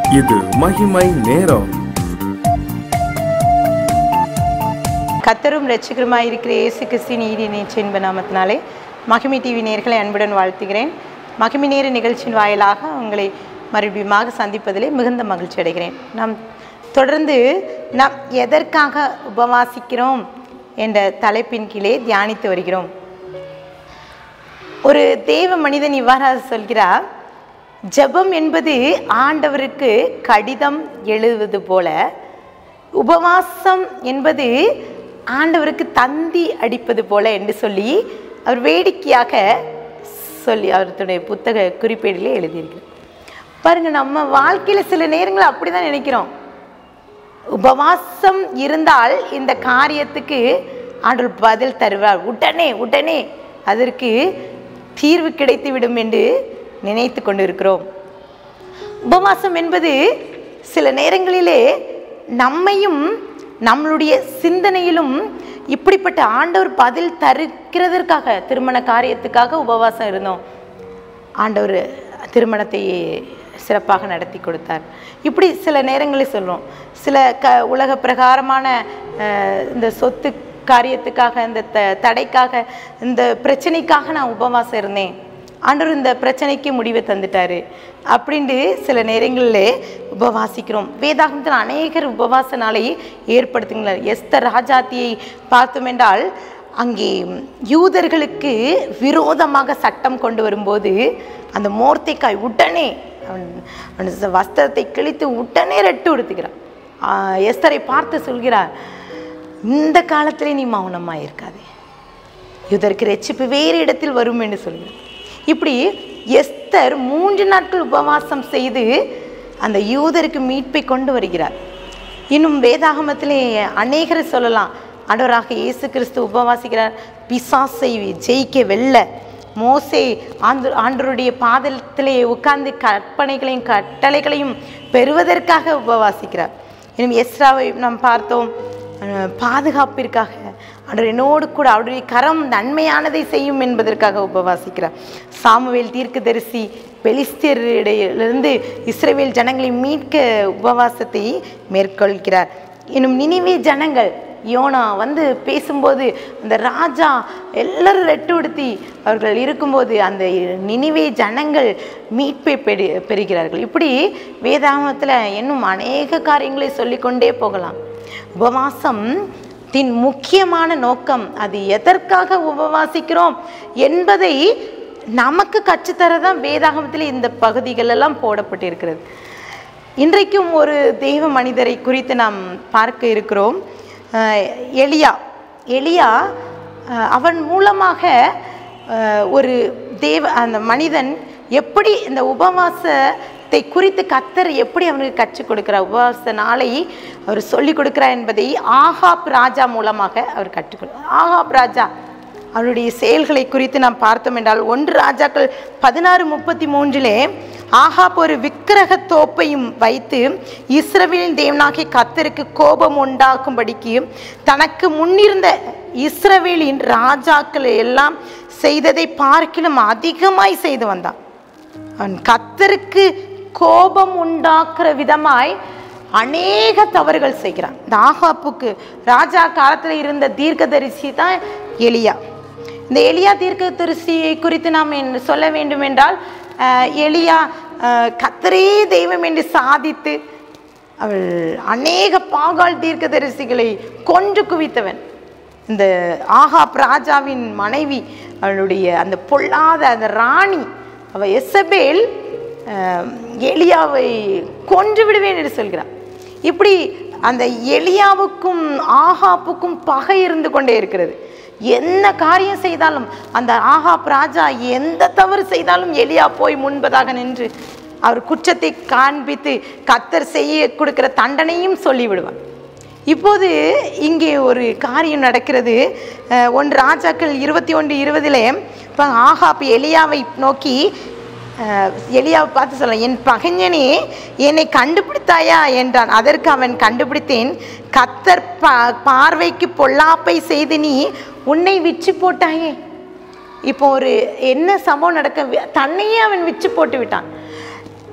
இது மகிமை நேரம் கத்தரும் ரட்சகருமாய் இருக்கிற இயேசு கிறிஸ்து நீதி நேற்று என்ப நாமத்தினாலே மகிமை டிவி நேர்களை அன்புடன் வாழ்த்துகிறேன் மகிமை நேர நிகழ்ச்சியின் வாயிலாக உங்களை மறுபடியுமாக சந்திப்பதிலே மிகுந்த மகிழ்ச்சி அடைகிறேன் நாம் தொடர்ந்து நாம் எதற்காக உபவாசிக்கிறோம் என்ற தலைப்பின் கீழே தியானித்து வருகிறோம் ஒரு தேவ மனிதன் இவ்வாறாக சொல்கிறார் ஜெபம் என்பது ஆண்டவருக்கு கடிதம் எழுதுவது போல உபவாசம் என்பது ஆண்டவருக்கு தந்தி அடிப்பது போல என்று சொல்லி அவர் வேடிக்கையாக சொல்லி அவருடைய புத்தக குறிப்பேடிலே எழுதியிருக்கிறார் பாருங்க நம்ம வாழ்க்கையில் சில நேரங்கள் அப்படி தான் நினைக்கிறோம் உபவாசம் இருந்தால் இந்த காரியத்துக்கு ஆண்டவர் பதில் தருவார் உடனே உடனே அதற்கு தீர்வு கிடைத்து விடும் என்று நினைத்து கொண்டிருக்கிறோம் உபவாசம் என்பது சில நேரங்களிலே நம்மையும் நம்மளுடைய சிந்தனையிலும் இப்படிப்பட்ட ஆண்டவர் பதில் தருக்கிறதற்காக திருமண காரியத்துக்காக உபவாசம் இருந்தோம் ஆண்டவர் திருமணத்தை சிறப்பாக நடத்தி கொடுத்தார் இப்படி சில நேரங்களில் சொல்கிறோம் சில க உலக பிரகாரமான அஹ், இந்த சொத்து காரியத்துக்காக இந்த த தடைக்காக இந்த பிரச்சனைக்காக நான் உபவாசம் இருந்தேன் ஆண்டவர் இந்த பிரச்சனைக்கு முடிவை தந்துட்டாரு அப்படின்ட்டு சில நேரங்களில் உபவாசிக்கிறோம் வேதாகமத்தில் அநேகர் உபவாச நாளை ஏற்படுத்துகிறார் எஸ்தர் ராஜாத்தியை பார்த்தோம் என்றால் அங்கே யூதர்களுக்கு விரோதமாக சட்டம் கொண்டு வரும்போது அந்த மோர்த்தைக்காய் உடனே அவன் அவன் ச- வஸ்திரத்தை கிழித்து உடனே ரெட்டு உடுத்துக்கிறான் ஆஹ் எஸ்தரை பார்த்து சொல்கிறார் இந்த காலத்திலே நீ மௌனமாக இருக்காதே யூதருக்கு ரட்சிப்பு வேறு இடத்தில் வரும் என்று சொல்கிறார் இப்படி எஸ்தர் மூன்று நாட்கள் உபவாசம் செய்து அந்த யூதருக்கு மீட்பை கொண்டு வருகிறார் இன்னும் வேதாகமத்திலே அநேகரை சொல்லலாம் ஆண்டவராக இயேசு கிறிஸ்து உபவாசிக்கிறார் பிசாசை ஜெயிக்க வெல்ல மோசே ஆண்டு ஆண்டவருடைய பாதத்திலே உட்கார்ந்து கற்பனைகளையும் கட்டளைகளையும் பெறுவதற்காக உபவாசிக்கிறார் இன்னும் எஸ்ராவை நாம் பார்த்தோம் அஹ், பாதுகாப்பிற்காக ஆண்டவர் என்னோடு கூட அவருடைய கரம் நன்மையானதை செய்யும் என்பதற்காக உபவாசிக்கிறார் சாமுவேல் தீர்க்கதரிசி பெலிஸ்தியரிடையிலிருந்து இஸ்ரவேல் ஜனங்களை மீட்க உபவாசத்தை மேற்கொள்கிறார் இன்னும் நினைவே ஜனங்கள் யோனா வந்து பேசும்போது அந்த ராஜா எல்லாரும் ரெட்டு உடுத்தி அவர்கள் இருக்கும்போது அந்த நினைவே ஜனங்கள் மீட்பை பெறு பெறுகிறார்கள் இப்படி வேதாகமத்தில் இன்னும் அநேக காரியங்களை சொல்லிக்கொண்டே போகலாம் உபவாசம் தின் முக்கியமான நோக்கம் அது எதற்காக உபவாசிக்கிறோம் என்பதை நமக்கு கற்றுத்தரதான் வேதாகமத்தில் இந்த பகுதிகள் எல்லாம் போடப்பட்டிருக்கிறது இன்றைக்கும் ஒரு தெய்வ மனிதரை குறித்து நாம் பார்க்க இருக்கிறோம் அஹ் எலியா எலியா அஹ் அவன் மூலமாக அஹ் ஒரு தேவ அந்த மனிதன் எப்படி இந்த உபவாசத்தை குறித்து கத்தர் எப்படி அவனுக்கு கற்றுக் கொடுக்கிறார் உபவாச நாளை அவர் சொல்லிக் கொடுக்கிறார் என்பதை ஆகாப் ராஜா மூலமாக அவர் கற்றுக் கொடு ஆகாப் ராஜா அவருடைய செயல்களை குறித்து நாம் பார்த்தோம் என்றால் ஒன்று ராஜாக்கள் பதினாறு முப்பத்தி மூன்றிலே ஆகாப் ஒரு விக்கிரக தோப்பையும் வைத்து இஸ்ரவேலின் தேவனாகிய கத்தருக்கு கோபம் உண்டாக்கும்படிக்கு தனக்கு முன்னிருந்த இஸ்ரவேலின் ராஜாக்கள் எல்லாம் செய்ததை பார்க்கிலும் அதிகமாய் செய்து வந்தான் அவன் கத்தருக்கு கோபம் உண்டாக்குற விதமாய் அநேக தவறுகள் செய்கிறான் இந்த ஆகாப்புக்கு ராஜா காலத்தில் இருந்த தீர்க்கதரிசி தான் எலியா இந்த எலியா தீர்க்கதரிசியை குறித்து நாம் என்ன சொல்ல வேண்டும் என்றால் அஹ், எலியா அஹ், கத்தரே தெய்வம் என்று சாதித்து அவள் அநேக பாகால் தீர்க்கதரிசிகளை கொன்று குவித்தவன் இந்த ஆகாப் ராஜாவின் மனைவி அவளுடைய அந்த பொல்லாத அந்த ராணி அவ எசபேல் அஹ், எலியாவை கொன்று விடுவேன் என்று சொல்கிறார் இப்படி அந்த எலியாவுக்கும் ஆகாப்புக்கும் பகை இருந்து கொண்டே இருக்கிறது என்ன காரியம் செய்தாலும் அந்த ஆகாப் ராஜா எந்த தவறு செய்தாலும் எலியா போய் முன்பதாக நின்று அவர் குற்றத்தை காண்பித்து கத்தர் செய்ய கொடுக்கிற தண்டனையும் சொல்லிவிடுவார் இப்போது இங்கே ஒரு காரியம் நடக்கிறது அஹ், ஒன்று ராஜாக்கள் இருபத்தி ஒன்று இருபதிலே இப்போ ஆகாப் எலியாவை நோக்கி அஹ், எலியாவை பார்த்து சொல்ல என் பகைஞனே என்னை கண்டுபிடித்தாயா என்றான் அதற்கு அவன் கண்டுபிடித்தேன் கத்தர் பா பார்வைக்கு பொல்லாப்பை செய்து நீ உன்னை விற்று போட்டாயே இப்போ ஒரு என்ன சம்பவம் நடக்க தன்னையே அவன் விற்று போட்டு விட்டான்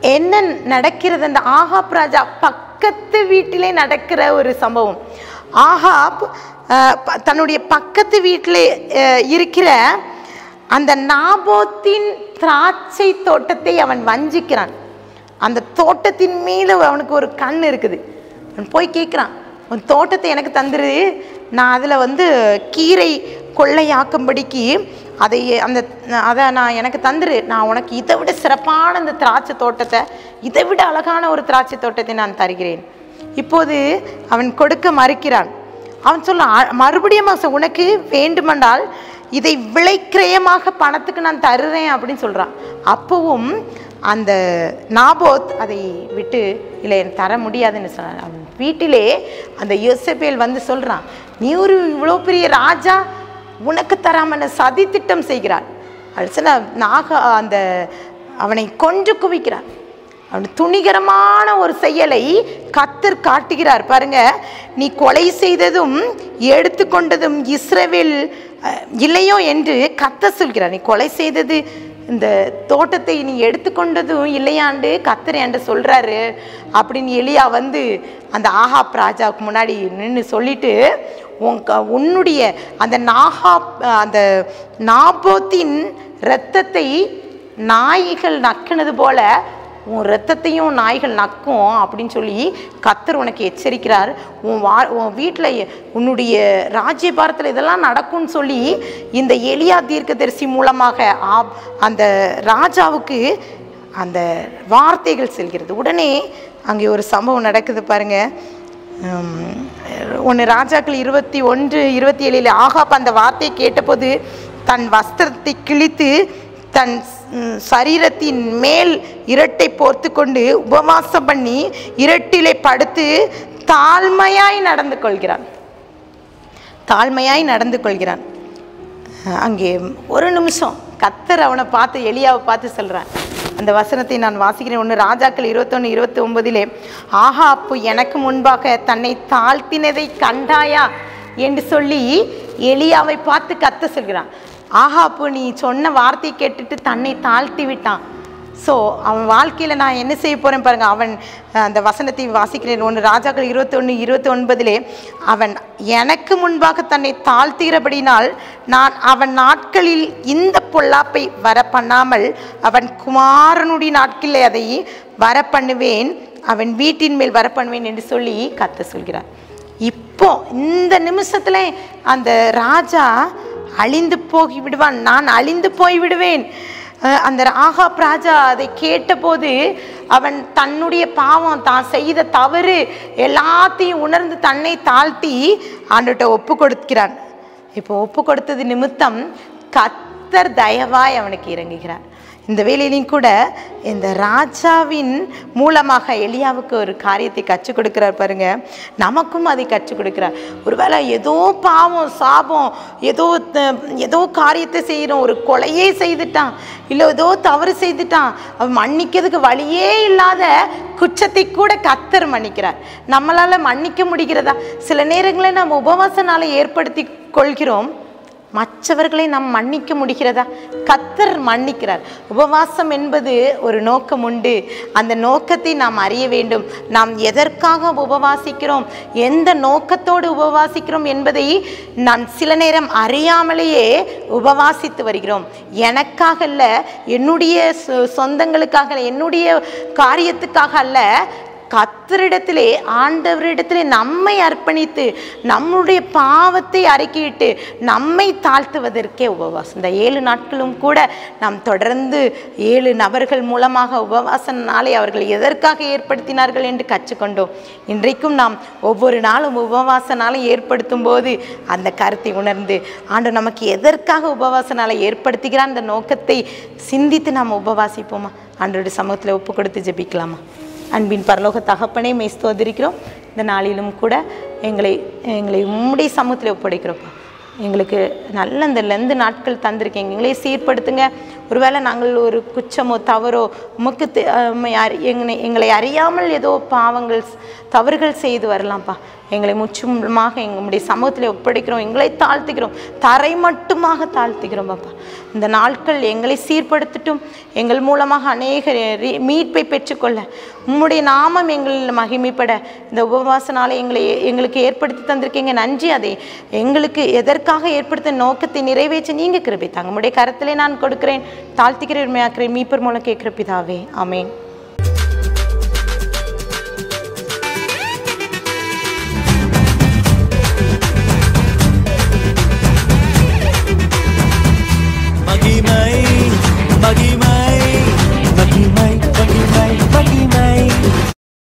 என்ன நடக்கிறது அந்த ஆகாப் ராஜா பக்கத்து வீட்டிலே நடக்கிற ஒரு சம்பவம் ஆகாப் அஹ், ப- தன்னுடைய பக்கத்து வீட்டிலே அஹ், இருக்கிற அந்த நாபோத்தின் திராட்சை தோட்டத்தை அவன் வஞ்சிக்கிறான் அந்த தோட்டத்தின் மீது அவனுக்கு ஒரு கண் இருக்குது அவன் போய் கேட்குறான் உன் தோட்டத்தை எனக்கு தந்துரு நான் அதில் வந்து கீரை கொள்ளையாக்கும்படிக்கு அதை அந்த அதை நான் எனக்கு தந்துரு நான் உனக்கு இதை விட சிறப்பான அந்த திராட்சை தோட்டத்தை இதை விட அழகான ஒரு திராட்சை தோட்டத்தை நான் தருகிறேன் இப்போது அவன் கொடுக்க மறுக்கிறான் அவன் சொல்ல மறுபடியும் அவன் சொ- உனக்கு வேண்டுமென்றால் இதை விலைக்கிரயமாக பணத்துக்கு நான் தருறேன் அப்படின்னு சொல்கிறான் அப்பவும் அந்த நாபோத் அதை விட்டு இல்லை எனக்கு தர முடியாதுன்னு சொன்னான் அவன் வீட்டிலே அந்த யோசேபேல் வந்து சொல்கிறான் நீ ஒரு இவ்வளோ பெரிய ராஜா உனக்கு தராமல் சதி திட்டம் செய்கிறாள் அது சொன்ன நாக அந்த அவனை கொன்று குவிக்கிறான் அவன் துணிகரமான ஒரு செயலை கத்தர் காட்டுகிறார் பாருங்க நீ கொலை செய்ததும் எடுத்துக்கொண்டதும் இஸ்ரவேல் அஹ், இல்லையோ என்று கத்தர் சொல்கிறார் நீ கொலை செய்தது இந்த தோட்டத்தை நீ எடுத்துக்கொண்டதும் இல்லையாண்டு கத்தர் என்று சொல்றாரு அப்படின்னு எலியா வந்து அந்த ஆகாப் ராஜாவுக்கு முன்னாடி நின்று சொல்லிட்டு உன் க- உன்னுடைய அந்த நாகா அந்த நாபோத்தின் இரத்தத்தை நாய்கள் நக்குனது போல உன் ரத்தத்தையும் நாய்கள் நக்கும் அப்படின்னு சொல்லி கத்தர் உனக்கு எச்சரிக்கிறார் உன் வா உன் வீட்டில் உன்னுடைய ராஜ்யபாரத்தில் இதெல்லாம் நடக்கும்னு சொல்லி இந்த எலியா தீர்க்கதரிசி மூலமாக ஆப் அந்த ராஜாவுக்கு அந்த வார்த்தைகள் செல்கிறது உடனே அங்கே ஒரு சம்பவம் நடக்குது பாருங்க ஒன்று ராஜாக்கள் இருபத்தி ஒன்று இருபத்தி ஏழில் ஆகாப் அந்த வார்த்தையை கேட்டபோது தன் வஸ்திரத்தை கிழித்து தன் ம், சரீரத்தின் மேல் இரட்டை போர்த்து கொண்டு உபவாசம் பண்ணி இரட்டிலே படுத்து தாழ்மையாய் நடந்து கொள்கிறான் தாழ்மையாய் நடந்து கொள்கிறான் அஹ் அங்கே ஒரு நிமிஷம் கத்தர் அவனை பார்த்து எலியாவை பார்த்து சொல்கிறான் அந்த வசனத்தை நான் வாசிக்கிறேன் ஒன்று ராஜாக்கள் இருபத்தொன்று இருபத்தி ஒன்பதிலே ஆஹா அப்பு எனக்கு முன்பாக தன்னை தாழ்த்தினதை கண்டாயா என்று சொல்லி எலியாவை பார்த்து கத்த சொல்கிறான் ஆஹா அப்பு நீ சொன்ன வார்த்தையை கேட்டுட்டு தன்னை தாழ்த்தி விட்டான் ஸோ அவன் வாழ்க்கையில் நான் என்ன செய்ய போகிறேன் பாருங்க அவன் அஹ், அந்த வசனத்தை வாசிக்கிறேன் ஒன்று ராஜாக்கள் இருபத்தொன்று இருபத்தி ஒன்பதிலே அவன் எனக்கு முன்பாக தன்னை தாழ்த்துகிறபடினால் நான் அவன் நாட்களில் இந்த பொல்லாப்பை வர பண்ணாமல் அவன் குமாரனுடைய நாட்களில் அதை வர பண்ணுவேன் அவன் வீட்டின் மேல் வர பண்ணுவேன் என்று சொல்லி கத்த சொல்கிறார் இப்போ இந்த நிமிஷத்துல அந்த ராஜா அழிந்து போகி விடுவான் நான் அழிந்து போய் விடுவேன் அஹ் அந்த ஆகாப் ராஜா அதை கேட்டபோது அவன் தன்னுடைய பாவம் தான் செய்த தவறு எல்லாத்தையும் உணர்ந்து தன்னை தாழ்த்தி ஆண்டுகிட்ட ஒப்பு கொடுக்கிறான் இப்போ ஒப்பு கொடுத்தது நிமித்தம் கத்தர் தயவாய் அவனுக்கு இறங்குகிறார் இந்த வேலையிலையும் கூட இந்த ராஜாவின் மூலமாக எலியாவுக்கு ஒரு காரியத்தை கற்றுக் கொடுக்கிறார் பாருங்க நமக்கும் அதை கற்றுக் கொடுக்கிறார் ஒருவேளை ஏதோ பாவம் சாபம் ஏதோ த- ஏதோ காரியத்தை செய்கிறோம் ஒரு கொலையே செய்துட்டான் இல்லை ஏதோ தவறு செய்துட்டான் அவன் மன்னிக்கிறதுக்கு வழியே இல்லாத குற்றத்தை கூட கத்தர் மன்னிக்கிறார் நம்மளால மன்னிக்க முடிகிறதா சில நேரங்களில் நம்ம உபவாசனால ஏற்படுத்தி கொள்கிறோம் மற்றவர்களை நாம் மன்னிக்க முடிகிறதா கத்தர் மன்னிக்கிறார் உபவாசம் என்பது ஒரு நோக்கம் உண்டு அந்த நோக்கத்தை நாம் அறிய வேண்டும் நாம் எதற்காக உபவாசிக்கிறோம் எந்த நோக்கத்தோடு உபவாசிக்கிறோம் என்பதை நான் சில நேரம் அறியாமலேயே உபவாசித்து வருகிறோம் எனக்காக அல்ல என்னுடைய சொ- சொந்தங்களுக்காக அல்ல, என்னுடைய காரியத்துக்காக அல்ல கத்தரிடத்திலே ஆண்டவரிடத்திலே நம்மை அர்ப்பணித்து நம்முடைய பாவத்தை அறிக்கையிட்டு நம்மை தாழ்த்துவதற்கே உபவாசம் இந்த ஏழு நாட்களும் கூட நாம் தொடர்ந்து ஏழு நபர்கள் மூலமாக உபவாச நாளை அவர்கள் எதற்காக ஏற்படுத்தினார்கள் என்று கற்றுக்கொண்டோம் இன்றைக்கும் நாம் ஒவ்வொரு நாளும் உபவாச நாளை ஏற்படுத்தும் போது அந்த கருத்தை உணர்ந்து ஆண்டு நமக்கு எதற்காக உபவாச நாளை ஏற்படுத்துகிறான் அந்த நோக்கத்தை சிந்தித்து நாம் உபவாசிப்போமா ஆண்டோட சமூகத்தில் ஒப்பு கொடுத்து ஜெபிக்கலாமா அன்பின் பரலோக தகப்பனே மெய் ஸ்தோத்திரிக்கிறோம் இந்த நாளிலும் கூட எங்களை எங்களை உம்முடைய சமூகத்தில் ஒப்படைக்கிறோப்பா எங்களுக்கு நல்ல இந்த லெந்து நாட்கள் தந்திருக்கீங்க எங்களை சீர்படுத்துங்க ஒருவேளை நாங்கள் ஒரு குச்சமோ தவறோ உமக்கு தெ- உம்மை அறி- எங்களை எங்களை அறியாமல் ஏதோ பாவங்கள் ஸ்- தவறுகள் செய்து வரலாம்ப்பா எங்களை முற்றுமுழுமாக எங்களுடைய சமூகத்தில் ஒப்படைக்கிறோம் எங்களை தாழ்த்துகிறோம் தரை மட்டுமாக தாழ்த்துகிறோம் அப்பா இந்த நாட்கள் எங்களை சீர்படுத்தட்டும் எங்கள் மூலமாக அநேக ரீ- மீட்பை பெற்றுக்கொள்ள உம்முடைய நாமம் எங்களில் மகிமைப்பட இந்த உபவாச நாளை எங்களை எங்களுக்கு ஏற்படுத்தி தந்திருக்கீங்க நன்றி அதை எங்களுக்கு எதற்காக ஏற்படுத்த நோக்கத்தை நிறைவேற்ற நீங்க கிருபை தாங்க உம்முடைய கரத்திலே நான் கொடுக்கிறேன் தாழ்த்திக்கிறேன் உண்மையாக்குறேன் மீப்பர் மூலம் கேட்கிற பிதாவே ஆமென்